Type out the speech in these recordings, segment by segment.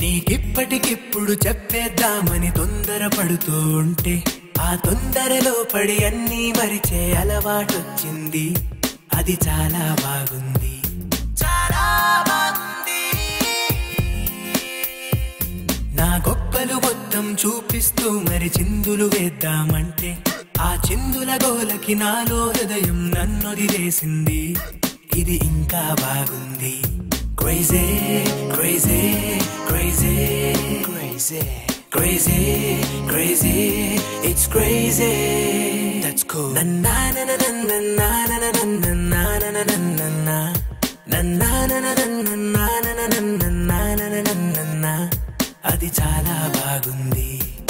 నీకిప్పటికిప్పుడు చెప్పేద్దామని తొందరపడుతూ ఉంటే ఆ తొందరలో పడి అన్నీ మరిచే అలవాటొచ్చింది అది చాలా బాగుంది చాలా బాగుంది నా గొప్పలు మొత్తం చూపిస్తూ మరి చిందులు వేద్దామంటే ఆ చిందుల గోలకి నాలో హృదయం నన్నొదిలేసింది ఇది ఇంకా బాగుంది crazy crazy crazy crazy crazy crazy it's crazy that's cool నన్నా నన్న నన్న నన్న నన్న నన్న నన్న నన్న నన్న అది చాలా బాగుంది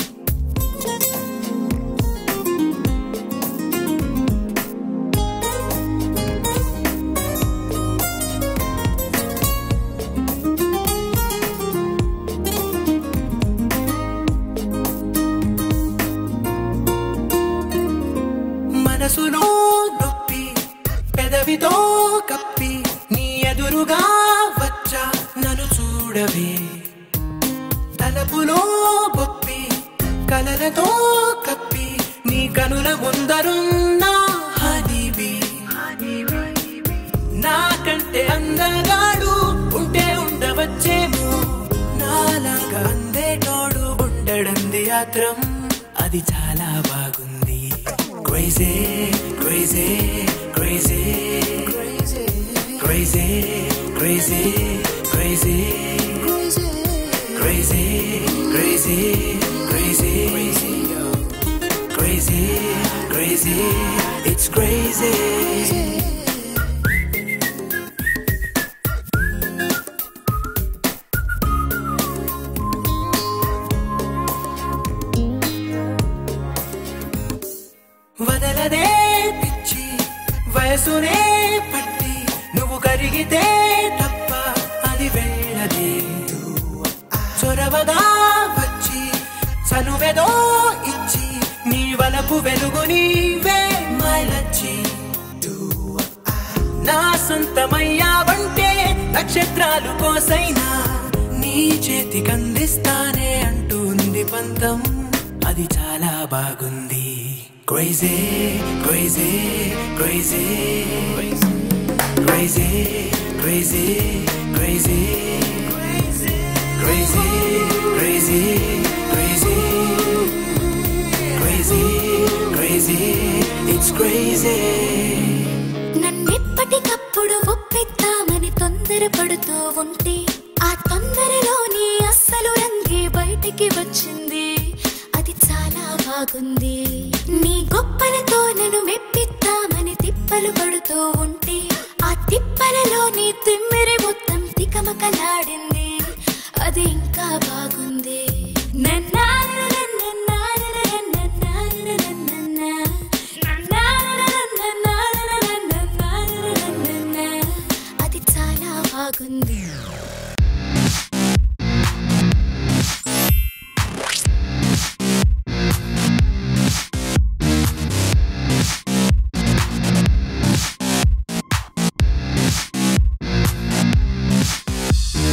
మనసులో నొప్పి పెదవితో కప్పి నీ ఎదురుగా వచ్చా నన్ను చూడవే తలపులో బొప్పి కలలతో కప్పి నీ కనుల ముందరున్నా హనీవి నాకంటే అందగాడు ఉంటే ఉండవచ్చేమో నాలాగా అందేటోడు ఉండడంది ఆత్రం అది చాలా బాగుంది crazy crazy crazy crazy crazy క్రైజే crazy, crazy, crazy, crazy, crazy, it's crazy. వదలదే పిచ్చి వయసునే పట్టి నువ్వు కరిగితే తప్ప అది వెళ్ళదే చొరవగా వచ్చి చనువెదో ఇచ్చి నీ వలపు వెలుగు నీవే మైలచ్చి నా సొంతమయ్యావంటే నక్షత్రాలు కోసైనా నీ చేతికందిస్తానే అంటుంది పంతం అది చాలా బాగుంది crazy crazy crazy crazy crazy క్రైజే crazy, crazy, crazy, crazy, crazy, it's crazy. నన్నెప్పటికప్పుడు ఒప్పిద్దామని తొందరపడుతూ ఉంటే ఆ తొందరలోని అస్సలు రంగే బయటికి వచ్చింది అది చాలా బాగుంది నీ గొప్పలతో నన్ను మెప్పిద్దామని తిప్పలు పడుతూ ఉంటే ఆ తిప్పలలోని తిమ్మిరి మొత్తం తికమకలాడింది అది ఇంకా బాగుంది